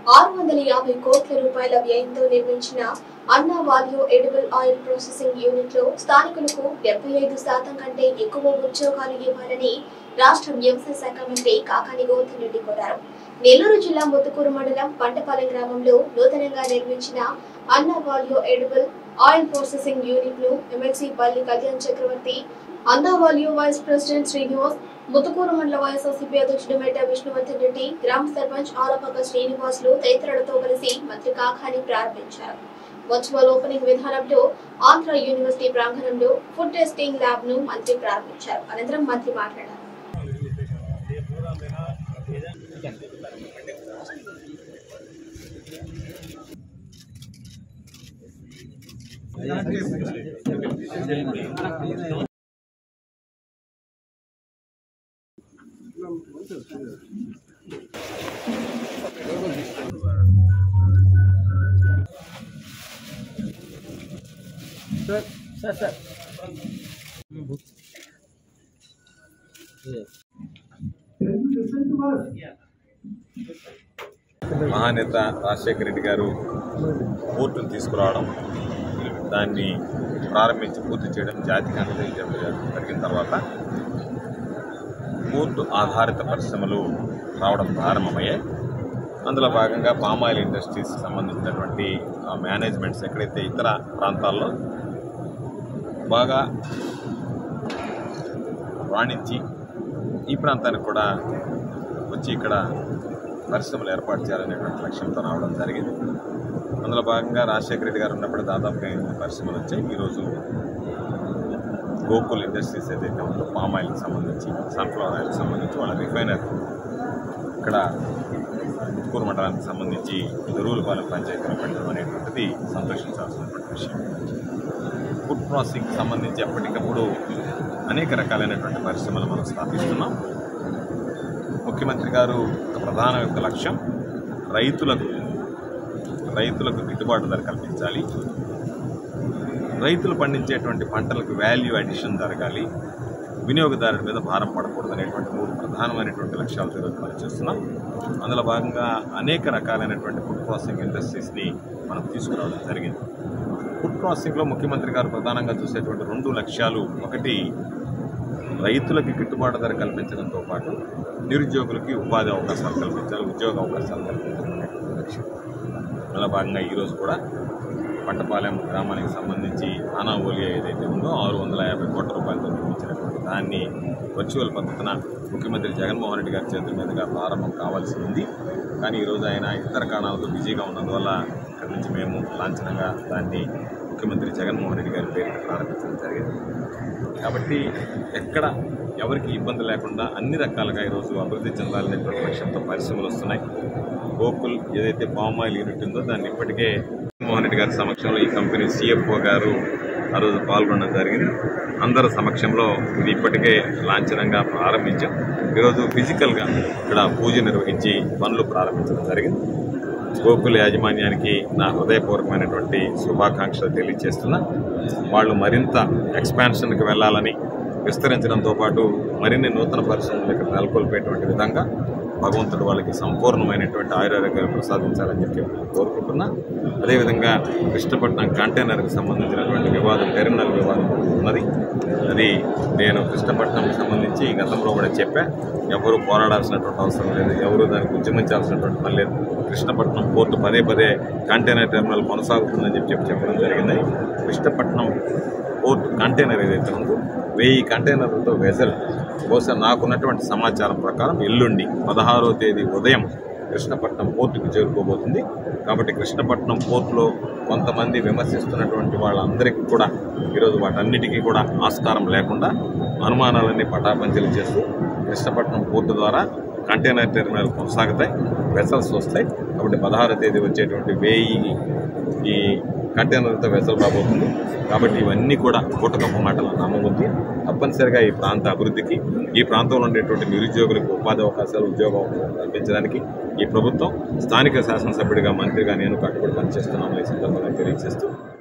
ఆరు వందల యాభై కోట్ల రూపాయల వ్యయంతో నిర్మించిన Anna value edible oil processing unit లో స్థానికులకు డెబ్బై ఐదు శాతం కంటే ఎక్కువ ఉద్యోగాలు ఇవ్వాలని రాష్ట్ర వ్యవసాయ శాఖ మంత్రి కాకాని గోవర్ధన్ రెడ్డి కోరారు నెల్లూరు జిల్లా ముత్తుకూరు మండలం పంటపాలెం గ్రామంలో నూతనంగా నిర్మించిన Anna value edible oil processing unit ను MLC Palli Kalyan Chakravarthy Anna value vice president Srinivas Muthukuru మండల వైఎస్ఆర్సీపీ అధ్యక్షుడు మేట విష్ణువర్ధన్ రెడ్డి గ్రామ సర్పంచ్ ఆలపక శ్రీనివాసులు తదితరులతో కలిసి మంత్రి కాకాని ప్రారంభించారు వర్చువల్ ఓపెనింగ్ విధానంలో ఆంధ్ర యూనివర్సిటీ ప్రాంగణంలో ఫుడ్ టెస్టింగ్ ల్యాబ్ ను మంత్రి ప్రారంభించారు అనంతరం మంత్రి మాట్లాడారు మహానేత రాజశేఖర రెడ్డి గారు పోర్టును తీసుకురావడం దాన్ని ప్రారంభించి పూర్తి చేయడం జాతికి అందజేయడం జరిగిన తర్వాత పోర్టు ఆధారిత పరిశ్రమలు రావడం ప్రారంభమయ్యాయి అందులో భాగంగా పామాయిల్ ఇండస్ట్రీస్ సంబంధించినటువంటి ఆ మేనేజ్మెంట్స్ ఎక్కడైతే ఇతర ప్రాంతాల్లో బాగా రాణించి ఈ ప్రాంతానికి కూడా వచ్చి ఇక్కడ పరిశ్రమలు ఏర్పాటు చేయాలనేటువంటి లక్ష్యంతో రావడం జరిగింది అందులో భాగంగా రాజశేఖర రెడ్డి గారు ఉన్నప్పుడు దాదాపుగా ఎనిమిది పరిశ్రమలు వచ్చాయి ఈరోజు గోకుల్ ఇండస్ట్రీస్ ఏదైతే ఉందో పామ్ ఆయిల్కి సంబంధించి సన్ఫ్లవర్ ఆయిల్కి సంబంధించి వాళ్ళ రిఫైనర్ ఇక్కడ ముత్తుకూరు మండలానికి సంబంధించి ఎరువులపాలెం పంచాయతీలో పెట్టడం అనేటువంటిది సంతోషించాల్సినటువంటి విషయం ఫుడ్ ప్రాసెసింగ్కి సంబంధించి ఎప్పటికప్పుడు అనేక రకాలైనటువంటి పరిశ్రమలు మనం స్థాపిస్తున్నాం ముఖ్యమంత్రి గారు ఒక ప్రధాన యొక్క లక్ష్యం రైతులకు రైతులకు గిట్టుబాటు ధర కల్పించాలి రైతులు పండించేటువంటి పంటలకు వాల్యూ అడిషన్ జరగాలి వినియోగదారుడి మీద భారం పడకూడదు అనేటువంటి మూడు ప్రధానమైనటువంటి లక్ష్యాలతో ఈరోజు పనిచేస్తున్నాం అందులో భాగంగా అనేక రకాలైనటువంటి ఫుడ్ ప్రాసెసింగ్ ఇండస్ట్రీస్ని మనం తీసుకురావడం జరిగింది ఫుడ్ ప్రాసెసింగ్లో ముఖ్యమంత్రి గారు ప్రధానంగా చూసేటువంటి రెండు లక్ష్యాలు ఒకటి రైతులకి గిట్టుబాటు ధర కల్పించడంతో పాటు నిరుద్యోగులకి ఉపాధి అవకాశాలు కల్పించాలి ఉద్యోగ అవకాశాలు కల్పించాలి అనేటువంటి లక్ష్యం అందులో భాగంగా ఈరోజు కూడా పంటపాలెం గ్రామానికి సంబంధించి ఆనా ఓలియా ఏదైతే ఉందో ఆరు వందల యాభై కోట్ల రూపాయలతో నిర్మించినటువంటి దాన్ని వర్చువల్ పద్ధతిన ముఖ్యమంత్రి జగన్మోహన్ రెడ్డి గారి చేతుల మీదుగా ప్రారంభం కావాల్సి ఉంది కానీ ఈరోజు ఆయన ఇతర కారణాలతో బిజీగా ఉన్నందువల్ల ఇక్కడి నుంచి మేము లాంఛనంగా దాన్ని ముఖ్యమంత్రి జగన్మోహన్ రెడ్డి గారి పేరుతో ప్రారంభించడం జరిగింది కాబట్టి ఎక్కడ ఎవరికి ఇబ్బంది లేకుండా అన్ని రకాలుగా ఈరోజు అభివృద్ధి చెందాలనేటువంటి లక్ష్యంతో పరిశ్రమలు వస్తున్నాయి గోకుల్ ఏదైతే పామ్ ఆయిల్ యూనిట్ ఉందో దాన్ని ఇప్పటికే జగన్మోహన్ రెడ్డి గారి సమక్షంలో ఈ కంపెనీ సిఎఫ్ఓ గారు ఆ రోజు పాల్గొనడం జరిగింది అందరి సమక్షంలో ఇది ఇప్పటికే లాంఛనంగా ప్రారంభించాం ఈరోజు ఫిజికల్గా ఇక్కడ పూజ నిర్వహించి పనులు ప్రారంభించడం జరిగింది గోకుల యాజమాన్యానికి నా హృదయపూర్వకమైనటువంటి శుభాకాంక్షలు తెలియజేస్తున్నా వాళ్ళు మరింత ఎక్స్పాన్షన్కి వెళ్ళాలని విస్తరించడంతో పాటు మరిన్ని నూతన పరిశ్రమలు ఇక్కడ నెలకొల్పేటువంటి విధంగా భగవంతుడు వాళ్ళకి సంపూర్ణమైనటువంటి ఆయురారోగ్యాలు ప్రసాదించాలని చెప్పి నేను కోరుకుంటున్నా అదేవిధంగా కృష్ణపట్నం కంటైనర్కి సంబంధించినటువంటి వివాదం టెర్మినల్ వివాదం ఉన్నది అది నేను కృష్ణపట్నంకి సంబంధించి గతంలో కూడా చెప్పా ఎవరు పోరాడాల్సినటువంటి అవసరం లేదు ఎవరు దానికి ఉద్యమించాల్సినటువంటి పని లేదు కృష్ణపట్నం పోర్టు పదే పదే కంటైనర్ టెర్మినల్ కొనసాగుతుందని చెప్పి చెప్పి చెప్పడం జరిగింది కృష్ణపట్నం పోర్ట్ కంటైనర్ ఏదైతే ఉందో వెయ్యి కంటైనర్లతో వెజల్ బహుశా నాకున్నటువంటి సమాచారం ప్రకారం ఎల్లుండి పదహారో తేదీ ఉదయం కృష్ణపట్నం పోర్టుకు చేరుకోబోతుంది కాబట్టి కృష్ణపట్నం పోర్టులో కొంతమంది విమర్శిస్తున్నటువంటి వాళ్ళందరికీ కూడా ఈరోజు వాటన్నిటికీ కూడా ఆస్కారం లేకుండా అనుమానాలన్నీ పటాపంచలు చేస్తూ కృష్ణపట్నం పోర్టు ద్వారా కంటైనర్ టెర్మినల్ కొనసాగుతాయి వెసల్స్ వస్తాయి కాబట్టి పదహారో తేదీ వచ్చేటువంటి వెయ్యి ఈ కంటైనర్తో వెసలు రాబోతుంది కాబట్టి ఇవన్నీ కూడా పూటకప్పు మాటలు నమ్మవద్దు తప్పనిసరిగా ఈ ప్రాంత అభివృద్ధికి ఈ ప్రాంతంలో ఉండేటువంటి నిరుద్యోగులకు ఉపాధి అవకాశాలు ఉద్యోగ అవకాశాలు కల్పించడానికి ఈ ప్రభుత్వం స్థానిక శాసనసభ్యుడిగా మంత్రిగా నేను కట్టుబడి పనిచేస్తున్నామని ఈ సందర్భంగా తెలియజేస్తూ